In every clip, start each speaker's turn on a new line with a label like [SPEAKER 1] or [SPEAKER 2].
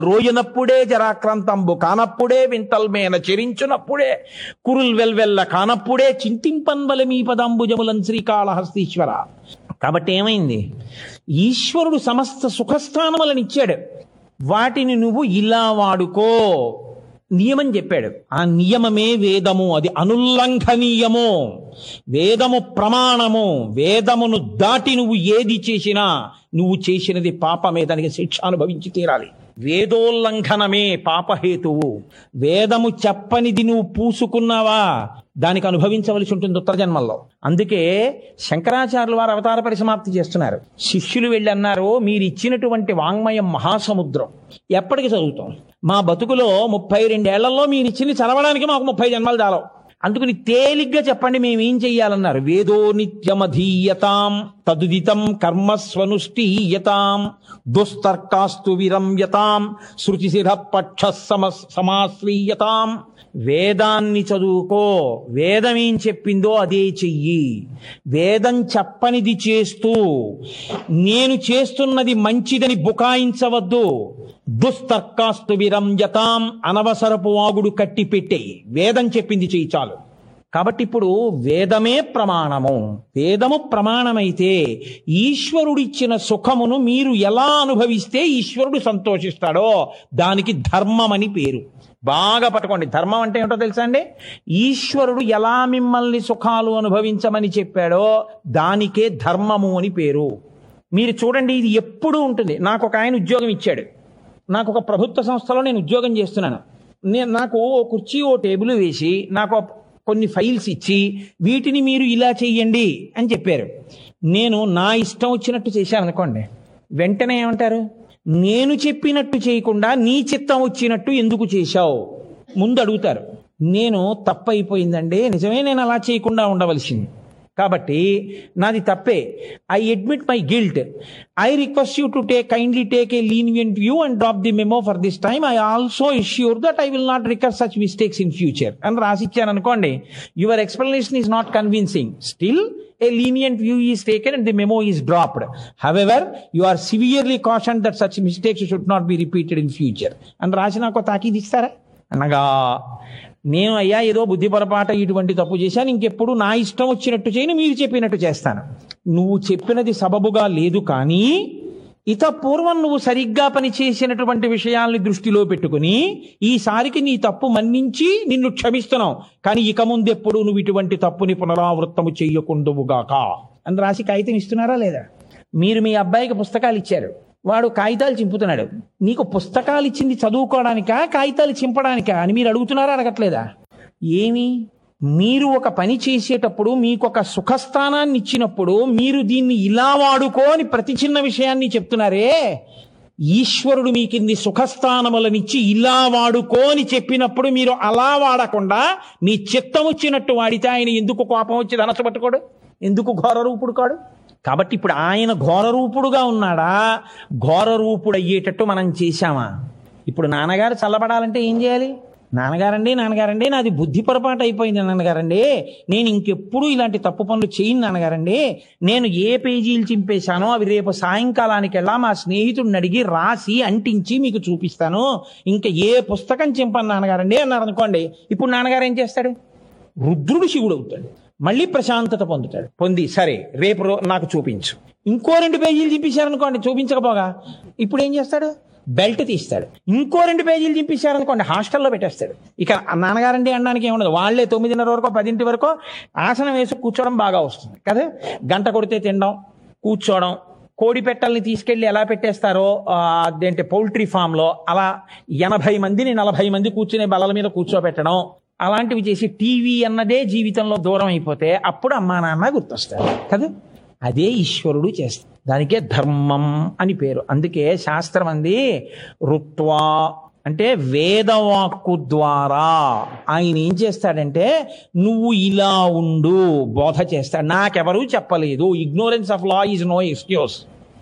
[SPEAKER 1] రోయనప్పుడే జరాక్రాంతంబు కానప్పుడే వింతల్మేన చెరించునప్పుడే కురుల్ వెల్వెల్ల కానప్పుడే చింతింపన్వల మీ పదంబుజములం శ్రీకాళహస్తీశ్వర కాబట్టి ఏమైంది ఈశ్వరుడు సమస్త సుఖస్థానములను ఇచ్చాడు వాటిని నువ్వు ఇలా వాడుకో నియమం చెప్పాడు ఆ నియమమే వేదము అది అనుల్లంఘనీయము వేదము ప్రమాణము వేదమును దాటి నువ్వు ఏది చేసినా నువ్వు చేసినది పాపమే దానికి శిక్ష అనుభవించి తీరాలి వేదోల్లంఘనమే పాపహేతువు వేదము చెప్పనిది నువ్వు పూసుకున్నావా దానికి అనుభవించవలసి ఉంటుంది ఉత్తర జన్మల్లో అందుకే శంకరాచార్యుల వారు అవతార పరిసమాప్తి చేస్తున్నారు శిష్యులు వెళ్ళి అన్నారు మీరు ఇచ్చినటువంటి వాంగ్మయం మహాసముద్రం ఎప్పటికి చదువుతాం మా బతుకులో ముప్పై రెండేళ్లలో మీరు ఇచ్చింది చదవడానికి మాకు ముప్పై జన్మలు చాలవు అందుకని తేలిగ్గా చెప్పండి మేమేం చెయ్యాలన్నారు వేదో నిత్యమధీయతాం తదుదితం కర్మస్వనుష్ఠీయతాం దుస్తర్కాస్తు విరమ్యతాం శృతిశిర పక్ష సమ సమాశ్రీయతాం వేదాన్ని చదువుకో వేదం ఏం చెప్పిందో అదే చెయ్యి వేదం చెప్పనిది చేస్తూ నేను చేస్తున్నది మంచిదని బుకాయించవద్దు దుస్తర్కాస్తు విరంజతాం అనవసరపు వాగుడు కట్టి పెట్టేయి వేదం చెప్పింది చెయ్యి చాలు కాబట్టి ఇప్పుడు వేదమే ప్రమాణము వేదము ప్రమాణమైతే ఈశ్వరుడిచ్చిన సుఖమును మీరు ఎలా అనుభవిస్తే ఈశ్వరుడు సంతోషిస్తాడో దానికి ధర్మం అని పేరు బాగా పట్టుకోండి ధర్మం అంటే ఏమిటో తెలుసా అండి ఈశ్వరుడు ఎలా మిమ్మల్ని సుఖాలు అనుభవించమని చెప్పాడో దానికే ధర్మము అని పేరు మీరు చూడండి ఇది ఎప్పుడూ ఉంటుంది నాకు ఒక ఆయన ఉద్యోగం ఇచ్చాడు నాకు ఒక ప్రభుత్వ సంస్థలో నేను ఉద్యోగం చేస్తున్నాను నేను నాకు ఓ కుర్చీ ఓ టేబుల్ వేసి నాకు కొన్ని ఫైల్స్ ఇచ్చి వీటిని మీరు ఇలా చెయ్యండి అని చెప్పారు నేను నా ఇష్టం వచ్చినట్టు చేశాను అనుకోండి వెంటనే ఏమంటారు నేను చెప్పినట్టు చేయకుండా నీ చిత్తం వచ్చినట్టు ఎందుకు చేశావు ముందు అడుగుతారు నేను తప్పైపోయిందండి నిజమే నేను అలా చేయకుండా ఉండవలసింది కాబట్టి నాది తప్పే I admit my guilt I request you to take kindly take a lenient view and drop the memo for this time I also assure that I will not recur such mistakes in future అని రాసిచ్చాను అనుకోండి your explanation is not convincing still a lenient view is taken and the memo is dropped. However, you are severely cautioned that such mistakes should not be repeated in future. అని రాసి నాకు తాకీదు ఇస్తారా అనగా నేను అయ్యా ఏదో బుద్ధి పొరపాట ఇటువంటి తప్పు చేశాను ఇంకెప్పుడు నా ఇష్టం వచ్చినట్టు చేయను మీరు చెప్పినట్టు చేస్తాను నువ్వు చెప్పినది సబబుగా లేదు కానీ ఇత పూర్వం నువ్వు సరిగ్గా పని చేసినటువంటి విషయాల్ని దృష్టిలో పెట్టుకుని ఈసారికి నీ తప్పు మన్నించి నిన్ను క్షమిస్తున్నావు కానీ ఇక ముందెప్పుడు నువ్వు ఇటువంటి తప్పుని పునరావృత్తము చెయ్యకుందువుగాక అని రాసి కాగితం ఇస్తున్నారా లేదా మీరు మీ అబ్బాయికి పుస్తకాలు ఇచ్చారు వాడు కాగితాలు చింపుతున్నాడు నీకు పుస్తకాలు ఇచ్చింది చదువుకోవడానికా కాగితాలు చింపడానికా అని మీరు అడుగుతున్నారా అడగట్లేదా ఏమి మీరు ఒక పని చేసేటప్పుడు మీకు ఒక సుఖస్థానాన్ని ఇచ్చినప్పుడు మీరు దీన్ని ఇలా వాడుకో అని ప్రతి చిన్న విషయాన్ని చెప్తున్నారే ఈశ్వరుడు మీకు ఇన్ని సుఖస్థానములనిచ్చి ఇలా వాడుకో అని చెప్పినప్పుడు మీరు అలా వాడకుండా మీ చిత్తం వచ్చినట్టు వాడితే ఆయన ఎందుకు కోపం వచ్చి ధనసు పట్టుకోడు ఎందుకు ఘోర రూపుడు కాడు కాబట్టి ఇప్పుడు ఆయన ఘోర రూపుడుగా ఉన్నాడా ఘోర రూపుడు అయ్యేటట్టు మనం చేశామా ఇప్పుడు నాన్నగారు చల్లబడాలంటే ఏం చేయాలి నాన్నగారండి నాన్నగారండి నాది బుద్ధి పొరపాటు అయిపోయింది నాన్నగారండి నేను ఇంకెప్పుడు ఇలాంటి తప్పు పనులు చేయను నాన్నగారండి నేను ఏ పేజీలు చింపేశానో అవి రేపు సాయంకాలానికి వెళ్ళా మా స్నేహితుడిని అడిగి రాసి అంటించి మీకు చూపిస్తాను ఇంకా ఏ పుస్తకం చింపను నాన్నగారండి అన్నారు అనుకోండి ఇప్పుడు నాన్నగారు ఏం చేస్తాడు రుద్రుడు శివుడు అవుతాడు మళ్ళీ ప్రశాంతత పొందుతాడు పొంది సరే రేపు రో- నాకు చూపించు ఇంకో రెండు పేజీలు చింపేశారనుకోండి చూపించకపోగా ఇప్పుడు ఏం చేస్తాడు బెల్ట్ తీస్తాడు ఇంకో రెండు పేజీలు చింపేశారనుకోండి హాస్టల్లో పెట్టేస్తాడు ఇక నాన్నగారండి అనడానికి ఏముండదు వాళ్ళే తొమ్మిదిన్నర వరకు పదింటి వరకు ఆసనం వేసి కూర్చోవడం బాగా వస్తుంది కదా గంట కొడితే తినడం కూర్చోవడం కోడి పెట్టల్ని తీసుకెళ్లి ఎలా పెట్టేస్తారో ఆ, అదేంటి పౌల్ట్రీ ఫామ్ లో అలా ఎనభై మందిని నలభై మంది కూర్చునే బలల మీద కూర్చోబెట్టడం అలాంటివి చేసి టీవీ అన్నదే జీవితంలో దూరం అయిపోతే అప్పుడు అమ్మా నాన్న గుర్తొస్తారు కదా అదే ఈశ్వరుడు చేస్తాడు దానికే ధర్మం అని పేరు అందుకే శాస్త్రం అంది రుత్వా అంటే వేదవాక్కు ద్వారా ఆయన ఏం చేస్తాడంటే నువ్వు ఇలా ఉండు బోధ చేస్తాడు నాకెవరూ చెప్పలేదు ignorance of law is no excuse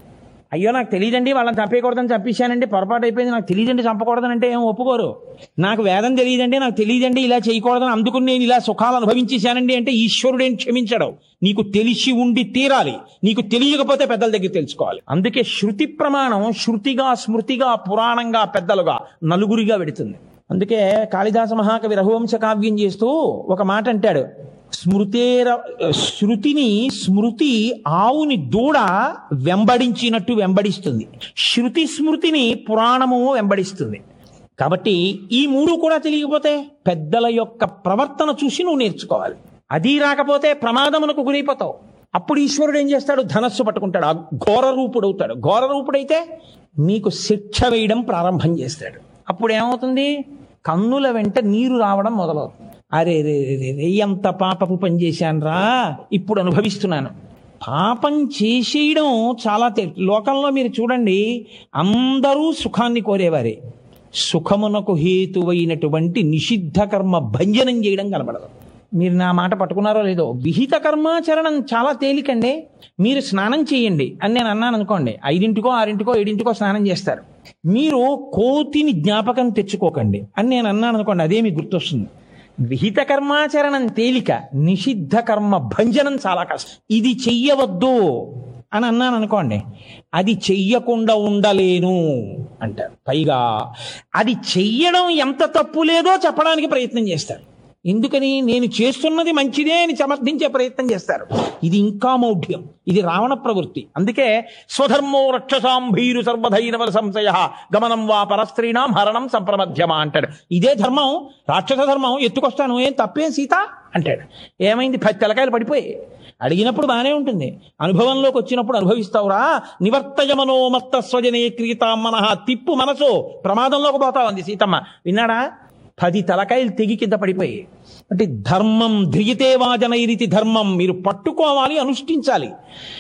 [SPEAKER 1] అయ్యో నాకు తెలియదండి వాళ్ళని చంపేయకూడదని చంపేశానండి పొరపాటు అయిపోయింది నాకు తెలియదండి చంపకూడదని అంటే ఏం ఒప్పుకోరు నాకు వేదం తెలియదండి నాకు తెలియదండి ఇలా చేయకూడదని అందుకుని నేను ఇలా సుఖాలు అనుభవించేశానండి అంటే ఈశ్వరుడేం క్షమించడు నీకు తెలిసి ఉండి తీరాలి నీకు తెలియకపోతే పెద్దల దగ్గర తెలుసుకోవాలి అందుకే శృతి ప్రమాణం శృతిగా స్మృతిగా పురాణంగా పెద్దలుగా నలుగురిగా పెడుతుంది అందుకే కాళిదాస మహాకవి రఘువంశ కావ్యం చేస్తూ ఒక మాట అంటాడు స్మృతేర శృతిని స్మృతి ఆవుని దూడ వెంబడించినట్టు వెంబడిస్తుంది శృతి స్మృతిని పురాణము వెంబడిస్తుంది కాబట్టి ఈ మూడు కూడా తెలియకపోతే పెద్దల యొక్క ప్రవర్తన చూసి నువ్వు నేర్చుకోవాలి అది రాకపోతే ప్రమాదమునకు గురైపోతావు అప్పుడు ఈశ్వరుడు ఏం చేస్తాడు ధనస్సు పట్టుకుంటాడు ఆ ఘోర రూపుడవుతాడు ఘోర రూపుడైతే నీకు శిక్ష వేయడం ప్రారంభం చేస్తాడు అప్పుడు ఏమవుతుంది కన్నుల వెంట నీరు రావడం మొదలవుతుంది అరే రే రే రే రే, ఎంత పాపపు పని చేశాను రా ఇప్పుడు అనుభవిస్తున్నాను పాపం చేసేయడం చాలా తె- లోకంలో మీరు చూడండి అందరూ సుఖాన్ని కోరేవారే సుఖమునకు హేతువైనటువంటి నిషిద్ధ కర్మ భంజనం చేయడం కనబడదు మీరు నా మాట పట్టుకున్నారో లేదో విహిత కర్మాచరణం చాలా తేలికండి మీరు స్నానం చేయండి అని నేను అన్నాను అనుకోండి ఐదింటికో ఆరింటికో ఏడింటికో స్నానం చేస్తారు మీరు కోతిని జ్ఞాపకం తెచ్చుకోకండి అని నేను అన్నాను అనుకోండి అదే మీకు గుర్తొస్తుంది విహిత కర్మాచరణం తేలిక నిషిద్ధ కర్మ భంజనం చాలా కష్టం ఇది చెయ్యవద్దు అని అన్నాను అనుకోండి అది చెయ్యకుండా ఉండలేను అంటారు పైగా అది చెయ్యడం ఎంత తప్పు లేదో చెప్పడానికి ప్రయత్నం చేస్తారు ఎందుకని నేను చేస్తున్నది మంచిదే అని సమర్థించే ప్రయత్నం చేస్తారు ఇది ఇంకా మౌఢ్యం ఇది రావణ ప్రవృత్తి అందుకే స్వధర్మో రక్షసాం భీరు సర్వధైనవర సంశయ గమనం వా పరస్త్రీణాం హరణం సంప్రమధ్యమా అంటాడు ఇదే ధర్మం రాక్షస ధర్మం ఎత్తుకొస్తాను ఏం తప్పేం సీత అంటాడు ఏమైంది పది తెలకాయలు పడిపోయి అడిగినప్పుడు బాగానే ఉంటుంది అనుభవంలోకి వచ్చినప్పుడు అనుభవిస్తావురా నివర్తయమనో మత్త స్వజనే క్రీతా మనహ తిప్పు మనసు ప్రమాదంలోకి పోతావు అంది సీతమ్మ విన్నాడా పది తలకాయలు తెగి కింద పడిపోయి అంటే ధర్మం ధ్రియతే వాజనైరితి ధర్మం మీరు పట్టుకోవాలి అనుష్ఠించాలి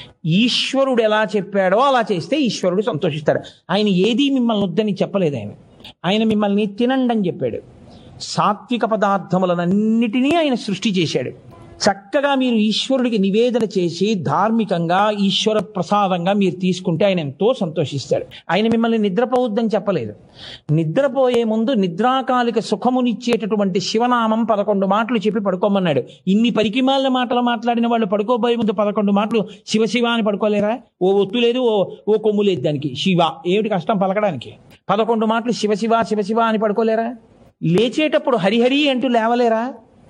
[SPEAKER 1] ఈశ్వరుడు ఎలా చెప్పాడో అలా చేస్తే ఈశ్వరుడు సంతోషిస్తాడు ఆయన ఏదీ మిమ్మల్ని వద్దని చెప్పలేదు ఆయన ఆయన మిమ్మల్ని తినండి అని చెప్పాడు సాత్విక పదార్థములనన్నిటినీ ఆయన సృష్టి చేశాడు చక్కగా మీరు ఈశ్వరుడికి నివేదన చేసి ధార్మికంగా ఈశ్వర ప్రసాదంగా మీరు తీసుకుంటే ఆయన ఎంతో సంతోషిస్తాడు ఆయన మిమ్మల్ని నిద్రపోవద్దని చెప్పలేదు నిద్రపోయే ముందు నిద్రాకాలిక సుఖమునిచ్చేటటువంటి శివనామం పదకొండు మాటలు చెప్పి పడుకోమన్నాడు ఇన్ని పరికిమాల మాటలు మాట్లాడిన వాళ్ళు పడుకోబోయే ముందు పదకొండు మాటలు శివ శివ అని పడుకోలేరా ఓ ఒత్తు లేదు ఓ ఓ కొమ్ము లేదు దానికి శివ ఏమిటి కష్టం పలకడానికి పదకొండు మాటలు శివ శివ శివ శివ అని పడుకోలేరా లేచేటప్పుడు హరిహరి అంటూ లేవలేరా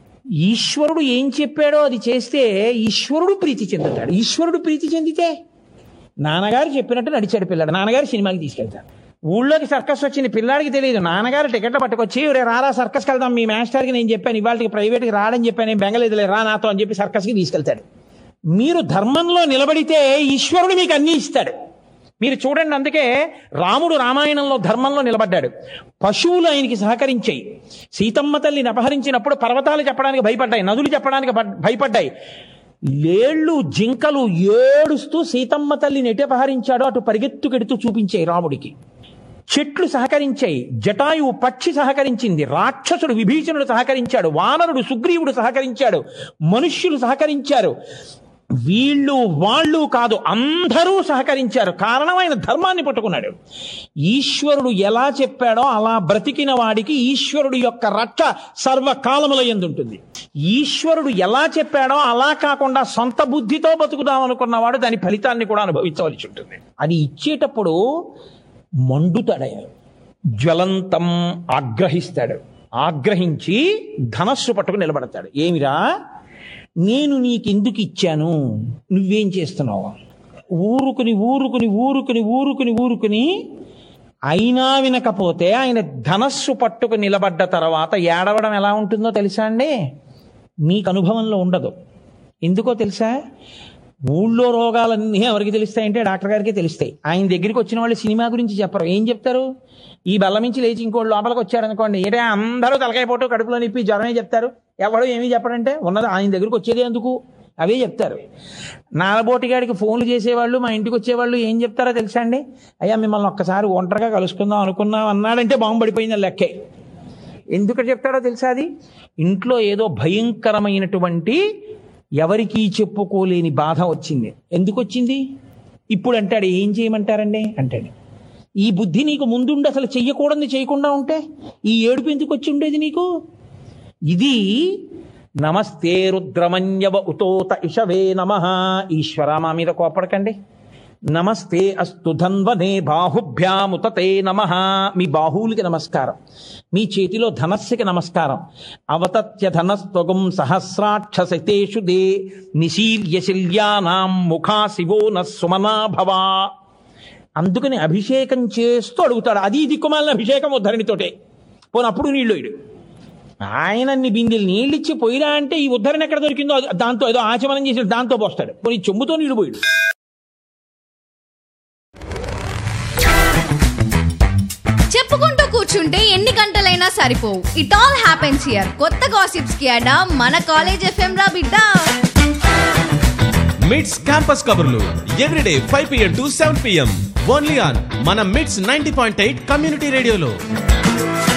[SPEAKER 1] ఈశ్వరుడు ఏం చెప్పాడో అది చేస్తే ఈశ్వరుడు ప్రీతి చెందుతాడు ఈశ్వరుడు ప్రీతి చెందితే నాన్నగారు చెప్పినట్టు నడిచాడు పిల్లాడు నాన్నగారు సినిమాకి తీసుకెళ్తాడు ఊళ్ళోకి సర్కస్ వచ్చింది పిల్లాడికి తెలియదు నాన్నగారు టికెట్లు పట్టుకొచ్చి రే రారా సర్కస్కి వెళ్దాం మీ మాస్టర్కి నేను చెప్పాను ఇవాళకి ప్రైవేట్కి రాడని చెప్పాను నేను బెంగలేదులే రా నాతో అని చెప్పి సర్కస్కి తీసుకెళ్తాడు మీరు ధర్మంలో నిలబడితే ఈశ్వరుడు మీకు అన్నీ ఇస్తాడు మీరు చూడండి అందుకే రాముడు రామాయణంలో ధర్మంలో నిలబడ్డాడు పశువులు ఆయనకి సహకరించాయి సీతమ్మ తల్లిని అపహరించినప్పుడు పర్వతాలు చెప్పడానికి భయపడ్డాయి నదులు చెప్పడానికి భ- భయపడ్డాయి లేళ్ళు జింకలు ఏడుస్తూ సీతమ్మ తల్లిని ఎటు అపహరించాడో అటు పరిగెత్తుకెడుతూ చూపించాయి రాముడికి చెట్లు సహకరించాయి జటాయువు పక్షి సహకరించింది రాక్షసుడు విభీషణుడు సహకరించాడు వానరుడు సుగ్రీవుడు సహకరించాడు మనుష్యులు సహకరించారు వీళ్ళు వాళ్ళు కాదు అందరూ సహకరించారు కారణం ఆయన ధర్మాన్ని పట్టుకున్నాడు ఈశ్వరుడు ఎలా చెప్పాడో అలా బ్రతికిన వాడికి ఈశ్వరుడు యొక్క రక్ష సర్వకాలముల ఎందుంటుంది ఈశ్వరుడు ఎలా చెప్పాడో అలా కాకుండా సొంత బుద్ధితో బతుకుదాం అనుకున్నవాడు దాని ఫలితాన్ని కూడా అనుభవించవలసి ఉంటుంది అది ఇచ్చేటప్పుడు మండుతాడయ జ్వలంతం ఆగ్రహిస్తాడు ఆగ్రహించి ధనస్సు పట్టుకు నిలబడతాడు ఏమిరా నేను నీకెందుకు ఇచ్చాను నువ్వేం చేస్తున్నావు ఊరుకుని ఊరుకుని ఊరుకుని ఊరుకుని ఊరుకుని అయినా వినకపోతే ఆయన ధనస్సు పట్టుకు నిలబడ్డ తర్వాత ఏడవడం ఎలా ఉంటుందో తెలుసా అండి మీకు అనుభవంలో ఉండదు ఎందుకో తెలుసా ఊళ్ళో రోగాలన్నీ ఎవరికి తెలుస్తాయంటే డాక్టర్ గారికి తెలుస్తాయి ఆయన దగ్గరికి వచ్చిన వాళ్ళు సినిమా గురించి చెప్పరు ఏం చెప్తారు ఈ బల్ల నుంచి లేచి ఇంకోటి లోపలికి వచ్చారనుకోండి ఏంటంటే అందరూ తలకాయ పోటు కడుపులో నిప్పి జ్వరమే చెప్తారు ఎవడు ఏమీ చెప్పడంటే ఉన్నది ఆయన దగ్గరికి వచ్చేది ఎందుకు అవే చెప్తారు నాలబోటిగాడికి ఫోన్లు చేసేవాళ్ళు మా ఇంటికి వచ్చేవాళ్ళు ఏం చెప్తారో తెలుసా అండి అయ్యా మిమ్మల్ని ఒక్కసారి ఒంటరిగా కలుసుకుందాం అనుకున్నాం అన్నాడంటే బాంబు పడిపోయింది లెక్కే ఎందుకు చెప్తాడో తెలుసా అది ఇంట్లో ఏదో భయంకరమైనటువంటి ఎవరికీ చెప్పుకోలేని బాధ వచ్చింది ఎందుకు వచ్చింది ఇప్పుడు అంటాడు ఏం చేయమంటారండి అంటాడు ఈ బుద్ధి నీకు ముందుండి అసలు చెయ్యకూడదు చేయకుండా ఉంటే ఈ ఏడుపు ఎందుకు వచ్చి ఉండేది నీకు ఇది నమస్తే రుద్రమన్యవ ఉతోత ఇషవే నమ ఈశ్వర మా మీద కోపడకండి నమస్తే అస్తు ధన్వనే బాహుభ్యాముతతే నమ మీ బాహువులకి నమస్కారం మీ చేతిలో ధనస్సుకి నమస్కారం అవతత్య ధనస్త్వగం సహస్రాక్షసతేషు దే నిశీల్య శల్యానాం ముఖా శివో న సుమనా భవా అందుకని అభిషేకం చేస్తూ అడుగుతాడు అది దిక్కుమాలిన అభిషేకం ఉద్ధరణితోటే పోనప్పుడు నీళ్ళు ఇడు ఆయన అన్ని బిందెలు నీళ్ళు ఇచ్చి పోయిరా అంటే ఈ ఉద్ధరణ ఎక్కడ దొరికిందో అది- దాంతో ఏదో ఆచమనం చేసి దాంతో పోస్తాడు పోనీ చెంబుతో నీళ్ళు పోయిడు
[SPEAKER 2] చెప్పుకుంటూ కూర్చుంటే ఎన్ని గంటలైనా సరిపోవు ఇట్ ఆల్ హ్యాపెన్స్ హియర్ కొత్త గాసిప్స్ కి అడా మన కాలేజ్ ఎఫ్ఎం రా బిడ్డ
[SPEAKER 3] మిడ్స్ క్యాంపస్ కబుర్లు everyday five PM to seven PM only on మన Mids ninety point eight community రేడియోలో